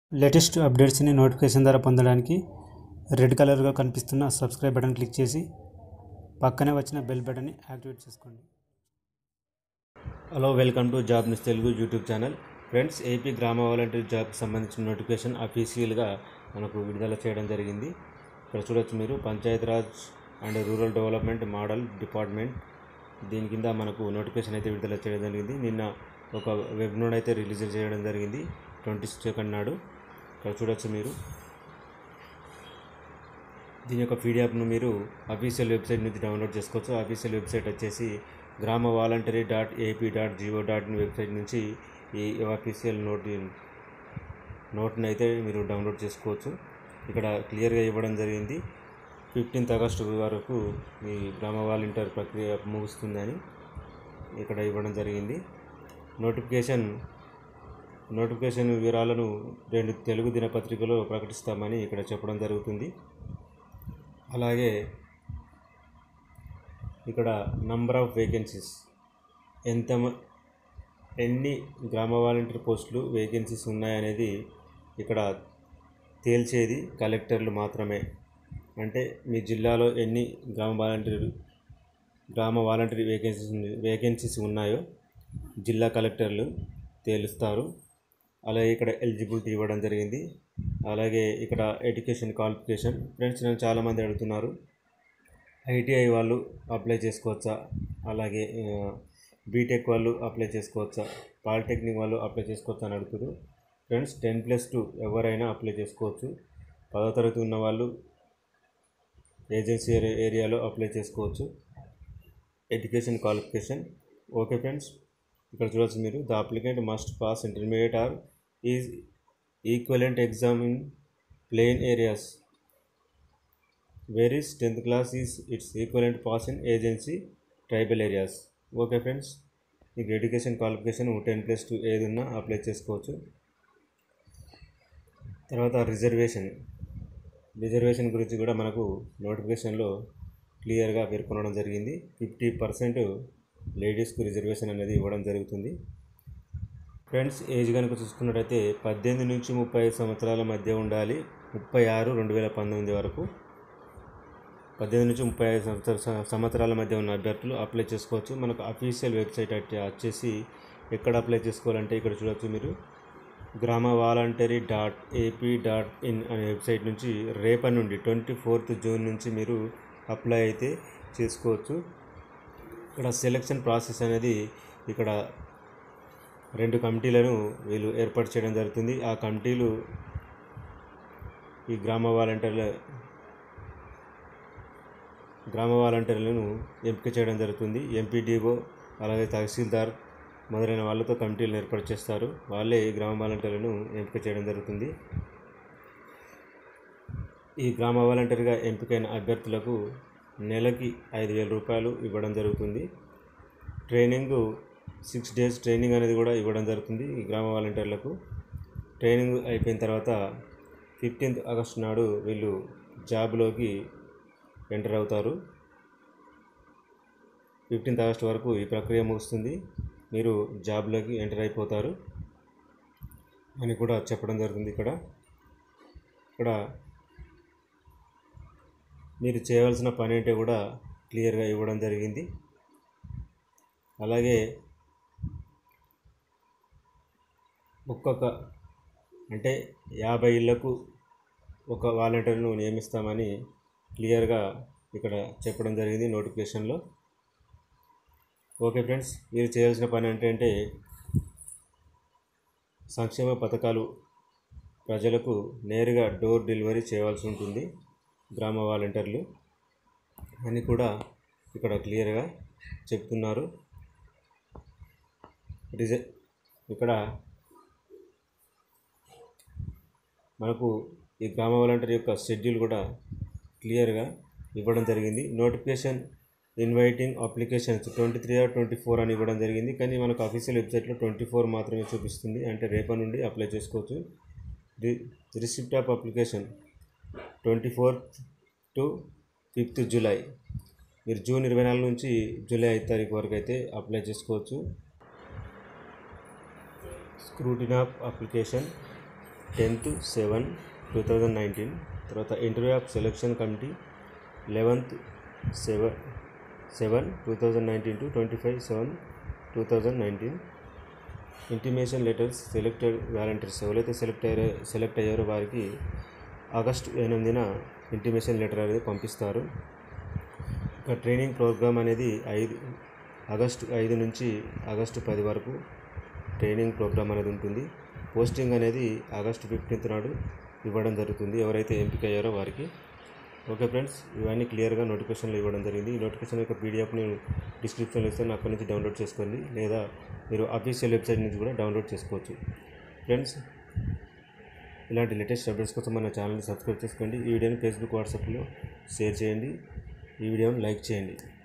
latest అప్డేట్స్ని notification ద్వారా పొందడానికి red కలర్గా కనిపిస్తున్న సబ్స్క్రైబ్ బటన్ క్లిక్ చేసి పక్కనే వచ్చిన బెల్ బటన్ని యాక్టివేట్ చేసుకోండి hello welcome to job news Telugu YouTube channel friends AP గ్రామ వాలంటీర్ జాబ్కి సంబంధించిన నోటిఫికేషన్ అఫీషియల్గా మనకు విడుదల చేయడం జరిగింది ఇక్కడ చూడొచ్చు మీరు Panchayati Raj and rural development model department దీని కింద మనకు నోటిఫికేషన్ అయితే విడుదల చేయడం జరిగింది నిన్న ఒక వెబ్ నోడ్ అయితే రిలీజ్ చేయడం జరిగింది ట్వంటీ సెకండ్ నాడు ఇక్కడ చూడొచ్చు మీరు దీని యొక్క పీడిఎఫ్ను మీరు అఫీషియల్ వెబ్సైట్ నుంచి డౌన్లోడ్ చేసుకోవచ్చు అఫీషియల్ వెబ్సైట్ వచ్చేసి Grama volunteer dot AP dot GO dot in website నుంచి ఈ అఫీషియల్ నోట్ నోట్ని అయితే మీరు డౌన్లోడ్ చేసుకోవచ్చు ఇక్కడ క్లియర్గా ఇవ్వడం జరిగింది ఫిఫ్టీన్త్ ఆగస్టు వరకు మీ గ్రామ వాలంటీర్ ప్రక్రియ ముగుస్తుందని ఇక్కడ ఇవ్వడం జరిగింది నోటిఫికేషన్ నోటిఫికేషన్ వివరాలను రెండు తెలుగు దినపత్రికలో ప్రకటిస్తామని ఇక్కడ చెప్పడం జరుగుతుంది అలాగే ఇక్కడ నంబర్ ఆఫ్ వేకెన్సీస్ ఎంత మ- ఎన్ని గ్రామ వాలంటీర్ పోస్టులు వేకెన్సీస్ ఉన్నాయనేది ఇక్కడ తేల్చేది కలెక్టర్లు మాత్రమే అంటే మీ జిల్లాలో ఎన్ని గ్రామ వాలంటీర్ గ్రామ వాలంటీర్ వేకెన్సీస్ వేకెన్సీస్ ఉన్నాయో జిల్లా కలెక్టర్లు తేలుస్తారు అలాగే ఇక్కడ ఎలిజిబిలిటీ ఇవ్వడం జరిగింది అలాగే ఇక్కడ ఎడ్యుకేషన్ క్వాలిఫికేషన్ ఫ్రెండ్స్ నన్ను చాలామంది అడుగుతున్నారు ఐటీఐ వాళ్ళు అప్లై చేసుకోవచ్చా అలాగే బీటెక్ వాళ్ళు అప్లై చేసుకోవచ్చా పాలిటెక్నిక్ వాళ్ళు అప్లై చేసుకోవచ్చా అని అడుగుతారు ఫ్రెండ్స్ టెన్ ప్లస్ టూ ఎవరైనా అప్లై చేసుకోవచ్చు పదో తరగతి ఉన్న వాళ్ళు ఏజెన్సీ ఏరియా ఏరియాలో అప్లై చేసుకోవచ్చు ఎడ్యుకేషన్ క్వాలిఫికేషన్ ఓకే ఫ్రెండ్స్ ఇక్కడ చూడొచ్చు మీరు the applicant must pass intermediate or is equivalent exam in plain areas where is tenth class is its equivalent pass in agency tribal areas okay friends మీకు education qualification ten plus two ఏది ఉన్నా apply చేసుకోవచ్చు తర్వాత reservation reservation గురించి కూడా మనకు నోటిఫికేషన్లో క్లియర్గా పేర్కొనడం జరిగింది ఫిఫ్టీ పర్సెంట్ లేడీస్కు రిజర్వేషన్ అనేది ఇవ్వడం జరుగుతుంది ఫ్రెండ్స్ ఏజ్ కనుక చూసుకున్నట్టయితే పద్దెనిమిది నుంచి ముప్పై ఐదు సంవత్సరాల మధ్య ఉండాలి ముప్పై ఆరు రెండు వేల పంతొమ్మిది వరకు పద్దెనిమిది నుంచి ముప్పై ఐదు సంవత్సర సంవత్సరాల మధ్య ఉన్న అభ్యర్థులు అప్లై చేసుకోవచ్చు మనకు అఫీషియల్ వెబ్సైట్ అట్- వచ్చేసి ఎక్కడ అప్లై చేసుకోవాలంటే ఇక్కడ చూడవచ్చు మీరు Grama volunteer dot AP dot in అనే వెబ్సైట్ నుంచి రేపటి నుండి ట్వంటీ ఫోర్త్ జూన్ నుంచి మీరు అప్లై అయితే చేసుకోవచ్చు ఇక్కడ సెలక్షన్ ప్రాసెస్ అనేది ఇక్కడ రెండు కమిటీలను వీళ్ళు ఏర్పాటు చేయడం జరుగుతుంది ఆ కమిటీలు ఈ గ్రామ వాలంటీర్ల గ్రామ వాలంటీర్లను ఎంపిక చేయడం జరుగుతుంది ఎంపీడీఓ అలాగే తహసీల్దార్ మొదలైన వాళ్ళతో కమిటీలను ఏర్పాటు చేస్తారు వాళ్ళే ఈ గ్రామ వాలంటీర్లను ఎంపిక చేయడం జరుగుతుంది ఈ గ్రామ వాలంటీర్గా ఎంపికైన అభ్యర్థులకు నెలకి ఐదు వేల రూపాయలు ఇవ్వడం జరుగుతుంది ట్రైనింగ్ సిక్స్ డేస్ ట్రైనింగ్ అనేది కూడా ఇవ్వడం జరుగుతుంది ఈ గ్రామ వాలంటీర్లకు ట్రైనింగ్ అయిపోయిన తర్వాత ఫిఫ్టీన్త్ ఆగస్ట్ నాడు వీళ్ళు జాబ్లోకి ఎంటర్ అవుతారు ఫిఫ్టీన్త్ ఆగస్ట్ వరకు ఈ ప్రక్రియ ముగుస్తుంది మీరు జాబ్లోకి ఎంటర్ అయిపోతారు అని కూడా చెప్పడం జరుగుతుంది ఇక్కడ ఇక్కడ మీరు చేయవలసిన పని అంటే కూడా క్లియర్గా ఇవ్వడం జరిగింది అలాగే ఒక్కొక్క అంటే యాభై ఇళ్లకు ఒక వాలంటీర్ను నియమిస్తామని క్లియర్గా ఇక్కడ చెప్పడం జరిగింది నోటిఫికేషన్లో ఓకే ఫ్రెండ్స్ మీరు చేయాల్సిన పని ఏంటంటే సంక్షేమ పథకాలు ప్రజలకు నేరుగా డోర్ డెలివరీ చేయవలసి ఉంటుంది గ్రామ వాలంటీర్లు అని కూడా ఇక్కడ క్లియర్గా చెప్తున్నారు రిజ ఇక్కడ మనకు ఈ గ్రామ వాలంటీర్ యొక్క షెడ్యూల్ కూడా క్లియర్గా ఇవ్వడం జరిగింది notification inviting applications twenty three or twenty four అని ఇవ్వడం జరిగింది కానీ మనకు అఫీషియల్ వెబ్సైట్లో ట్వంటీ ఫోర్ మాత్రమే చూపిస్తుంది అంటే రేపటి నుండి అప్లై చేసుకోవచ్చు re receipt of application twenty fourth to fifth July మీరు జూన్ ఇరవై నాలుగు నుంచి జూలై ఐదు తారీఖు వరకు అయితే అప్లై చేసుకోవచ్చు scrutiny of application tenth seven two thousand nineteen తర్వాత interview of selection committee eleventh seven seven two thousand nineteen to twenty five seven two thousand nineteen intimation letters selected volunteers ఎవరైతే select అయ్యారో select అయ్యారో వారికి August ఎనిమిదిన intimation letter అనేది పంపిస్తారు ఇక training programme అనేది ఐదు ఆగస్టు ఐదు నుంచి ఆగస్టు పది వరకు ట్రైనింగ్ ప్రోగ్రామ్ అనేది ఉంటుంది పోస్టింగ్ అనేది ఆగస్టు ఫిఫ్టీన్త్ నాడు ఇవ్వడం జరుగుతుంది ఎవరైతే ఎంపిక అయ్యారో వారికి ఓకే ఫ్రెండ్స్ ఇవన్నీ క్లియర్గా నోటిఫికేషన్లు ఇవ్వడం జరిగింది ఈ నోటిఫికేషన్ యొక్క పీడిఎఫ్ నేను డిస్క్రిప్షన్లో ఇస్తాను అక్కడి నుంచి డౌన్లోడ్ చేసుకోండి లేదా మీరు అఫీషియల్ వెబ్సైట్ నుంచి కూడా డౌన్లోడ్ చేసుకోవచ్చు ఫ్రెండ్స్ ఇలాంటి లేటెస్ట్ అప్డేట్స్ కోసం మన ఛానల్ని సబ్స్క్రైబ్ చేసుకోండి ఈ వీడియోని ఫేస్బుక్ వాట్సాప్లో షేర్ చేయండి ఈ వీడియోని లైక్ చేయండి